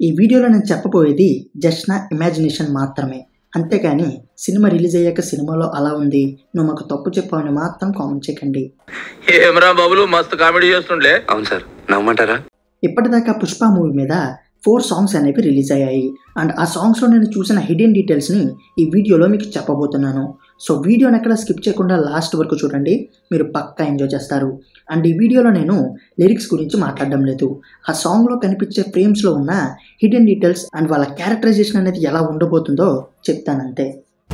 ఈ వీడియోలో నేను చెప్పబోయేది జస్ట్ నా ఇమాజినేషన్ మాత్రమే అంతేకాని సినిమా రిలీజ్ అయ్యాక సినిమాలో అలా ఉంది నువ్వు మాకు తప్పు చెప్పావని మాత్రం కామెంట్ చేయకండి ఏమరా బాబులు మస్తు కామెడీ చేస్తుండే అవును సార్ నవ్వమంటారా ఇప్పటిదాకా పుష్ప మూవీ మీద ఫోర్ సాంగ్స్ అనేవి రిలీజ్ అయ్యాయి అండ్ ఆ సాంగ్స్లో నేను చూసిన హిడెన్ డీటెయిల్స్ని ఈ వీడియోలో మీకు చెప్పబోతున్నాను సో వీడియోని ఎక్కడ స్కిప్ చేయకుండా లాస్ట్ వరకు చూడండి మీరు పక్కా ఎంజాయ్ చేస్తారు అండ్ ఈ వీడియోలో నేను లిరిక్స్ గురించి మాట్లాడడం లేదు ఆ సాంగ్లో కనిపించే ఫ్రేమ్స్లో ఉన్న హిడెన్ డీటెయిల్స్ అండ్ వాళ్ళ క్యారెక్టరైజేషన్ అనేది ఎలా ఉండబోతుందో చెప్తానంతే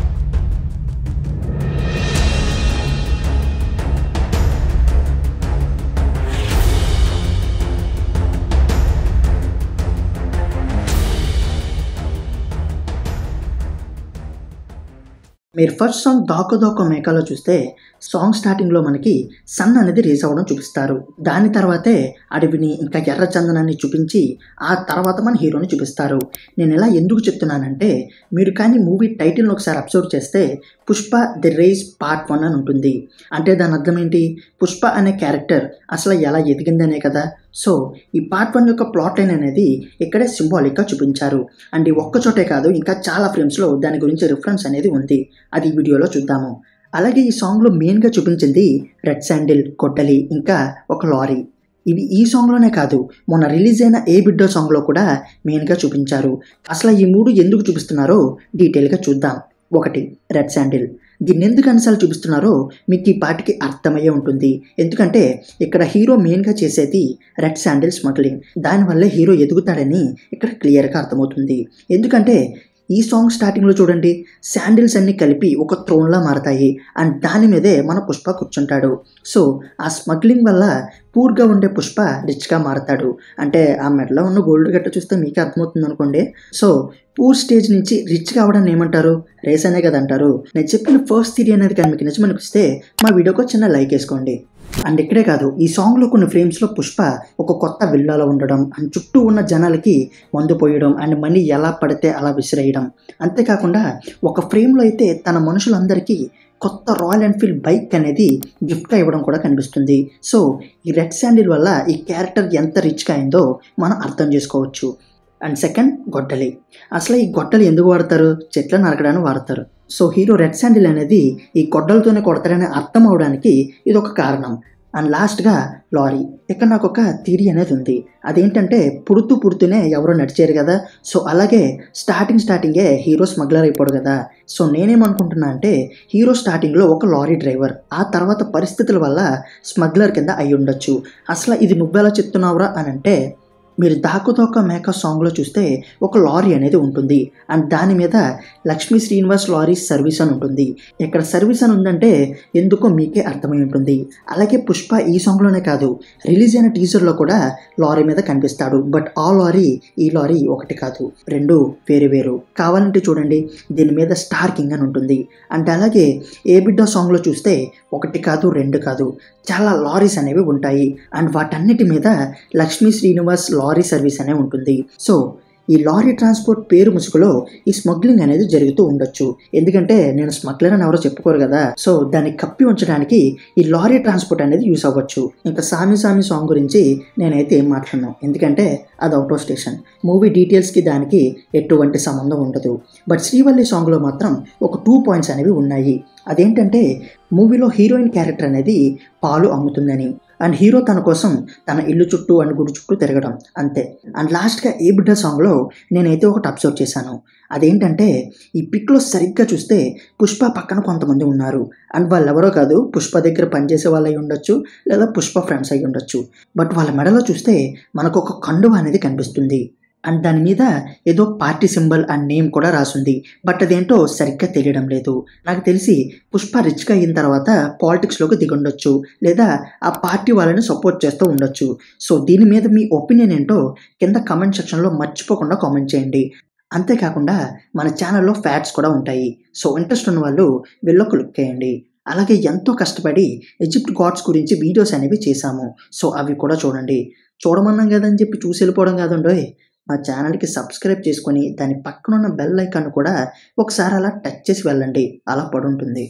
మీరు ఫస్ట్ సాంగ్ దాకో దాకో మేకాలో చూస్తే సాంగ్ స్టార్టింగ్లో మనకి సన్ అనేది రేస్ అవ్వడం చూపిస్తారు దాని తర్వాతే అడవిని ఇంకా ఎర్ర చందనాన్ని చూపించి ఆ తర్వాత మన హీరోని చూపిస్తారు నేను ఇలా ఎందుకు చెప్తున్నానంటే మీరు కానీ మూవీ టైటిల్ని ఒకసారి అబ్జర్వ్ చేస్తే Pushpa the rise part one అని ఉంటుంది అంటే దాని అర్థం ఏంటి పుష్ప అనే క్యారెక్టర్ అసలు ఎలా ఎదిగిందనే కదా సో ఈ పార్ట్ వన్ యొక్క ప్లాట్ లైన్ అనేది ఇక్కడే సింబాలిక్గా చూపించారు అండ్ ఈ ఒక్క చోటే కాదు ఇంకా చాలా ఫ్రేమ్స్లో దాని గురించి రిఫరెన్స్ అనేది ఉంది అది ఈ వీడియోలో చూద్దాము అలాగే ఈ సాంగ్లో మెయిన్గా చూపించింది రెడ్ శాండిల్ కొట్టలి ఇంకా ఒక లారీ ఇవి ఈ సాంగ్లోనే కాదు మొన్న రిలీజ్ అయిన ఏ బిడ్డో సాంగ్లో కూడా మెయిన్గా చూపించారు అసలు ఈ మూడు ఎందుకు చూపిస్తున్నారో డీటెయిల్గా చూద్దాం ఒకటి రెడ్ శాండిల్ దీన్ని ఎందుకు అన్నిసార్లు చూపిస్తున్నారో మీకు ఈ పాటికి అర్థమయ్యే ఉంటుంది ఎందుకంటే ఇక్కడ హీరో మెయిన్గా చేసేది రెడ్ శాండిల్ స్మగ్లింగ్ దానివల్లే హీరో ఎదుగుతాడని ఇక్కడ క్లియర్గా అర్థమవుతుంది ఎందుకంటే ఈ సాంగ్ స్టార్టింగ్లో చూడండి శాండిల్స్ అన్ని కలిపి ఒక త్రోన్లా మారతాయి అండ్ దాని మీదే మన పుష్ప కూర్చుంటాడు సో ఆ స్మగ్లింగ్ వల్ల పూర్గా ఉండే పుష్ప రిచ్గా మారతాడు అంటే ఆ మెడలో ఉన్న గోల్డ్ గట్ట చూస్తే మీకే అర్థమవుతుంది అనుకోండి సో పూర్ స్టేజ్ నుంచి రిచ్ కావడాన్ని ఏమంటారు రేస్ అనే కదా అంటారు నేను చెప్పిన ఫస్ట్ థిరీ అనేది కానీ మీకు నిజం అనిపిస్తే మా వీడియోకి ఒక చిన్న లైక్ వేసుకోండి అండ్ ఇక్కడే కాదు ఈ సాంగ్లో కొన్ని ఫ్రేమ్స్లో పుష్ప ఒక కొత్త విల్లాలో ఉండడం అండ్ చుట్టూ ఉన్న జనాలకి మందు పోయడం అండ్ మనీ ఎలా పడితే అలా విసిరేయడం అంతేకాకుండా ఒక ఫ్రేమ్లో అయితే తన మనుషులందరికీ కొత్త రాయల్ ఎన్ఫీల్డ్ బైక్ అనేది గిఫ్ట్గా ఇవ్వడం కూడా కనిపిస్తుంది సో ఈ రెడ్ శాండిల్ వల్ల ఈ క్యారెక్టర్ ఎంత రిచ్గా అయిందో మనం అర్థం చేసుకోవచ్చు అండ్ సెకండ్ గొడ్డలి అసలు ఈ గొడ్డలి ఎందుకు వాడతారు చెట్లను నరకడానికి వాడతారు సో హీరో రెడ్ శాండిల్ అనేది ఈ గొడ్డలతోనే కొడతారని అర్థం అవడానికి ఇది ఒక కారణం అండ్ లాస్ట్గా లారీ ఇక్కడ నాకు ఒక థీరీ అనేది ఉంది అదేంటంటే పుడుతూ పుడుతూనే ఎవరో నడిచారు కదా సో అలాగే స్టార్టింగ్ స్టార్టింగే హీరో స్మగ్లర్ అయిపోడు కదా సో నేనేమనుకుంటున్నా అంటే హీరో స్టార్టింగ్లో ఒక లారీ డ్రైవర్ ఆ తర్వాత పరిస్థితుల వల్ల స్మగ్లర్ కింద అయి ఉండొచ్చు అసలు ఇది నువ్వెలా చెప్తున్నావురా అని అంటే మీరు దాకుతోక మేక సాంగ్లో చూస్తే ఒక లారీ అనేది ఉంటుంది అండ్ దాని మీద లక్ష్మీ శ్రీనివాస్ లారీ సర్వీస్ అని ఉంటుంది ఇక్కడ సర్వీస్ అని ఉందంటే ఎందుకో మీకే అర్థమై ఉంటుంది అలాగే పుష్ప ఈ సాంగ్లోనే కాదు రిలీజ్ అయిన టీజర్లో కూడా లారీ మీద కనిపిస్తాడు బట్ ఆ లారీ ఈ లారీ ఒకటి కాదు రెండు వేరు వేరు కావాలంటే చూడండి దీని మీద స్టార్ కింగ్ అని ఉంటుంది అండ్ అలాగే ఏ బిడ్డ సాంగ్లో చూస్తే ఒకటి కాదు రెండు కాదు చాలా లారీస్ అనేవి ఉంటాయి అండ్ వాటన్నిటి మీద లక్ష్మీ శ్రీనివాస్ లారీ సర్వీస్ అనే ఉంటుంది సో ఈ లారీ ట్రాన్స్పోర్ట్ పేరు ముసుగులో ఈ స్మగ్లింగ్ అనేది జరుగుతూ ఉండొచ్చు ఎందుకంటే నేను స్మగ్లర్ అని ఎవరో చెప్పుకోరు కదా సో దాన్ని కప్పి ఉంచడానికి ఈ లారీ ట్రాన్స్పోర్ట్ అనేది యూస్ అవ్వచ్చు ఇంకా సామి సామి సాంగ్ గురించి నేనైతే ఏం మాట్లాడను ఎందుకంటే అది అవుట్ ఆఫ్ స్టేషన్ మూవీ డీటెయిల్స్కి దానికి ఎటువంటి సంబంధం ఉండదు బట్ శ్రీవల్లి సాంగ్లో మాత్రం ఒక టూ పాయింట్స్ అనేవి ఉన్నాయి అదేంటంటే మూవీలో హీరోయిన్ క్యారెక్టర్ అనేది పాలు అమ్ముతుందని అండ్ హీరో తన కోసం తన ఇల్లు చుట్టూ అండ్ గుడి చుట్టూ తిరగడం అంతే అండ్ లాస్ట్గా ఏ బిడ్డ సాంగ్లో నేనైతే ఒకటి అబ్జర్వ్ చేశాను అదేంటంటే ఈ పిక్లో సరిగ్గా చూస్తే పుష్ప పక్కన కొంతమంది ఉన్నారు అండ్ వాళ్ళు ఎవరో కాదు పుష్ప దగ్గర పనిచేసే వాళ్ళు అయి ఉండొచ్చు లేదా పుష్ప ఫ్రెండ్స్ అయి ఉండొచ్చు బట్ వాళ్ళ మెడలో చూస్తే మనకు ఒక కండువ అనేది కనిపిస్తుంది అండ్ దాని మీద ఏదో పార్టీ సింబల్ అండ్ నేమ్ కూడా రాసుంది బట్ అదేంటో సరిగ్గా తెలియడం లేదు నాకు తెలిసి పుష్ప రిచ్గా అయిన తర్వాత పాలిటిక్స్లోకి దిగుండొచ్చు లేదా ఆ పార్టీ వాళ్ళని సపోర్ట్ చేస్తూ ఉండొచ్చు సో దీని మీద మీ ఒపీనియన్ ఏంటో కింద కమెంట్ సెక్షన్లో మర్చిపోకుండా కామెంట్ చేయండి అంతేకాకుండా మన ఛానల్లో ఫ్యాట్స్ కూడా ఉంటాయి సో ఇంట్రెస్ట్ ఉన్న వాళ్ళు వెళ్ళో క్లిక్ చేయండి అలాగే ఎంతో కష్టపడి ఈజిప్ట్ గాడ్స్ గురించి వీడియోస్ అనేవి చేశాము సో అవి కూడా చూడండి చూడమన్నాం కదని చెప్పి చూసి వెళ్ళిపోవడం కాదండోయ్ మా ఛానల్కి సబ్స్క్రైబ్ చేసుకొని దాని పక్కన ఉన్న బెల్ ఐకాన్ కూడా ఒకసారి అలా టచ్ చేసి వెళ్ళండి అలా పడుంటుంది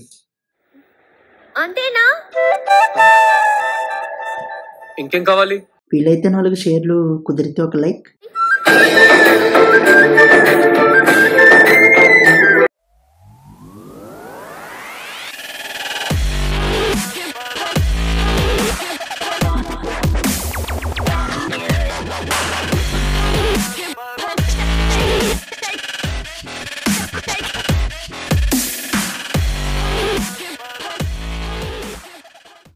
అంతేనా ఇంకేం కావాలి వీలైతే నాలుగు షేర్లు కుదిరితే ఒక లైక్